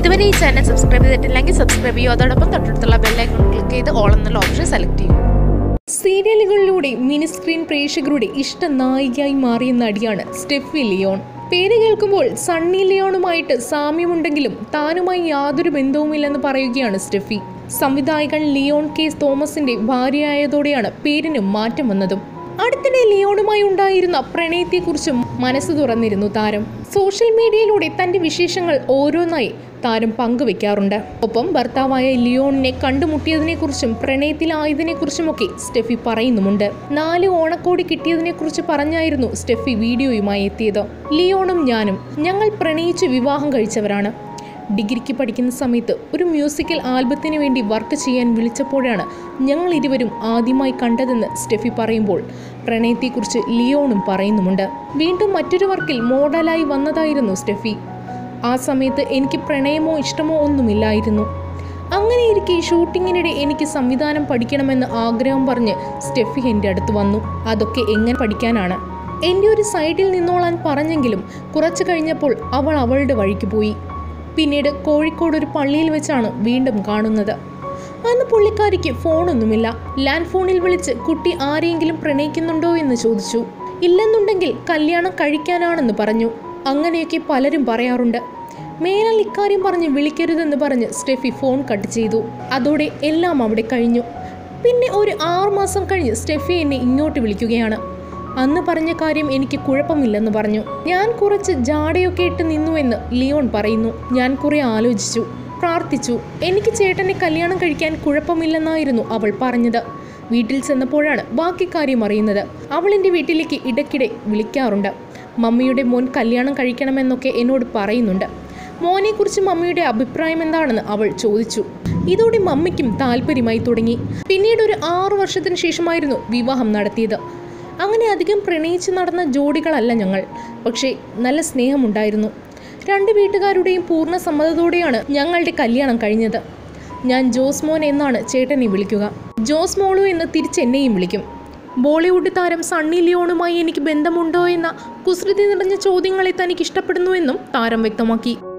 ഇതുവരെ ഈ channel subscribe ചെയ്തിട്ടില്ലെങ്കിൽ സബ്സ്ക്രൈബ് ചെയ്യൂ അതോടൊപ്പം തൊട്ടടുത്തുള്ള ബെല്ലൈക്കൺ ക്ലിക്ക് ചെയ്ത് ഓൾ എന്നുള്ള ഓപ്ഷൻ സെലക്ട് ചെയ്യൂ സീരിയലുകളിലൂടെ മിനി സ്ക്രീൻ പ്രേക്ഷകരുടെ ഇഷ്ട നായികയായി മാറിയ നടിയാണ് സ്റ്റെഫി ലിയോൺ പേര് കേൾക്കുമ്പോൾ സണ്ണി ലിയോണുമായിട്ട് സാമ്യമുണ്ടെങ്കിലും താനുമായി യാതൊരു ബന്ധവുമില്ലെന്ന് പറയുകയാണ് സ്റ്റെഫി സംവിധായകൻ ലിയോൺ കെ തോമസിന്റെ ഭാര്യയായതോടെയാണ് പേരിന് മാറ്റം വന്നതും അടുത്തിടെ ലിയോണുമായി ഉണ്ടായിരുന്ന പ്രണയത്തെക്കുറിച്ചും മനസ്സ് തുറന്നിരുന്നു താരം സോഷ്യൽ മീഡിയയിലൂടെ തന്റെ വിശേഷങ്ങൾ ഓരോന്നായി താരം പങ്കുവെക്കാറുണ്ട് ഒപ്പം ഭർത്താവായ ലിയോണിനെ കണ്ടുമുട്ടിയതിനെക്കുറിച്ചും പ്രണയത്തിലായതിനെക്കുറിച്ചുമൊക്കെ സ്റ്റെഫി പറയുന്നുമുണ്ട് നാല് ഓണക്കോടി കിട്ടിയതിനെക്കുറിച്ച് പറഞ്ഞായിരുന്നു സ്റ്റെഫി വീഡിയോയുമായി എത്തിയത് ലിയോണും ഞാനും ഞങ്ങൾ പ്രണയിച്ച് വിവാഹം കഴിച്ചവരാണ് ഡിഗ്രിക്ക് പഠിക്കുന്ന സമയത്ത് ഒരു മ്യൂസിക്കൽ ആൽബത്തിന് വേണ്ടി വർക്ക് ചെയ്യാൻ വിളിച്ചപ്പോഴാണ് ഞങ്ങൾ ഇരുവരും ആദ്യമായി കണ്ടതെന്ന് സ്റ്റെഫി പറയുമ്പോൾ പ്രണയത്തെക്കുറിച്ച് ലിയോണും പറയുന്നുമുണ്ട് വീണ്ടും മറ്റൊരു വർക്കിൽ മോഡലായി വന്നതായിരുന്നു സ്റ്റെഫി ആ സമയത്ത് എനിക്ക് പ്രണയമോ ഇഷ്ടമോ ഒന്നുമില്ലായിരുന്നു അങ്ങനെ ഇരിക്കെ ഷൂട്ടിങ്ങിനിടെ എനിക്ക് സംവിധാനം പഠിക്കണമെന്ന് ആഗ്രഹം പറഞ്ഞ് സ്റ്റെഫി എൻ്റെ അടുത്ത് വന്നു അതൊക്കെ എങ്ങനെ പഠിക്കാനാണ് എൻ്റെ ഒരു സൈഡിൽ നിന്നോളാൻ പറഞ്ഞെങ്കിലും കുറച്ചു കഴിഞ്ഞപ്പോൾ അവൾ അവളുടെ വഴിക്ക് പോയി പിന്നീട് കോഴിക്കോട് ഒരു പള്ളിയിൽ വെച്ചാണ് വീണ്ടും കാണുന്നത് അന്ന് പുള്ളിക്കാരിക്ക് ഫോണൊന്നുമില്ല ലാൻഡ് ഫോണിൽ വിളിച്ച് കുട്ടി ആരെയെങ്കിലും പ്രണയിക്കുന്നുണ്ടോ എന്ന് ചോദിച്ചു ഇല്ലെന്നുണ്ടെങ്കിൽ കല്യാണം കഴിക്കാനാണെന്ന് പറഞ്ഞു അങ്ങനെയൊക്കെ പലരും പറയാറുണ്ട് മേലാൽ ഇക്കാര്യം പറഞ്ഞ് വിളിക്കരുതെന്ന് പറഞ്ഞ് സ്റ്റെഫി ഫോൺ കട്ട് ചെയ്തു അതോടെ എല്ലാം അവിടെ കഴിഞ്ഞു പിന്നെ ഒരു ആറു മാസം കഴിഞ്ഞ് സ്റ്റെഫി എന്നെ ഇങ്ങോട്ട് വിളിക്കുകയാണ് അന്ന് പറഞ്ഞ കാര്യം എനിക്ക് കുഴപ്പമില്ലെന്ന് പറഞ്ഞു ഞാൻ കുറച്ച് ജാടയൊക്കെ ഇട്ട് നിന്നുവെന്ന് ലിയോൺ പറയുന്നു ഞാൻ കുറെ ആലോചിച്ചു പ്രാർത്ഥിച്ചു എനിക്ക് ചേട്ടനെ കല്യാണം കഴിക്കാൻ കുഴപ്പമില്ലെന്നായിരുന്നു അവൾ പറഞ്ഞത് വീട്ടിൽ ചെന്നപ്പോഴാണ് ബാക്കി കാര്യം അറിയുന്നത് അവൾ എൻ്റെ വീട്ടിലേക്ക് ഇടയ്ക്കിടെ വിളിക്കാറുണ്ട് മമ്മിയുടെ മോൻ കല്യാണം കഴിക്കണമെന്നൊക്കെ എന്നോട് പറയുന്നുണ്ട് മോനെക്കുറിച്ച് മമ്മിയുടെ അഭിപ്രായം എന്താണെന്ന് അവൾ ചോദിച്ചു ഇതോടെ മമ്മിക്കും താല്പര്യമായി തുടങ്ങി പിന്നീട് ഒരു ആറു വർഷത്തിന് ശേഷമായിരുന്നു വിവാഹം നടത്തിയത് അങ്ങനെ അധികം പ്രണയിച്ച് നടന്ന ജോഡികളല്ല ഞങ്ങൾ പക്ഷേ നല്ല സ്നേഹമുണ്ടായിരുന്നു രണ്ട് വീട്ടുകാരുടെയും പൂർണ്ണ സമ്മതത്തോടെയാണ് ഞങ്ങളുടെ കല്യാണം കഴിഞ്ഞത് ഞാൻ ജോസ് മോൻ എന്നാണ് ചേട്ടനെ വിളിക്കുക ജോസ് മോളു എന്ന് തിരിച്ചെന്നെയും വിളിക്കും ബോളിവുഡ് താരം സണ്ണി ലിയോണുമായി എനിക്ക് ബന്ധമുണ്ടോ എന്ന കുസൃതി നിറഞ്ഞ ചോദ്യങ്ങളെ തനിക്ക് ഇഷ്ടപ്പെടുന്നുവെന്നും താരം വ്യക്തമാക്കി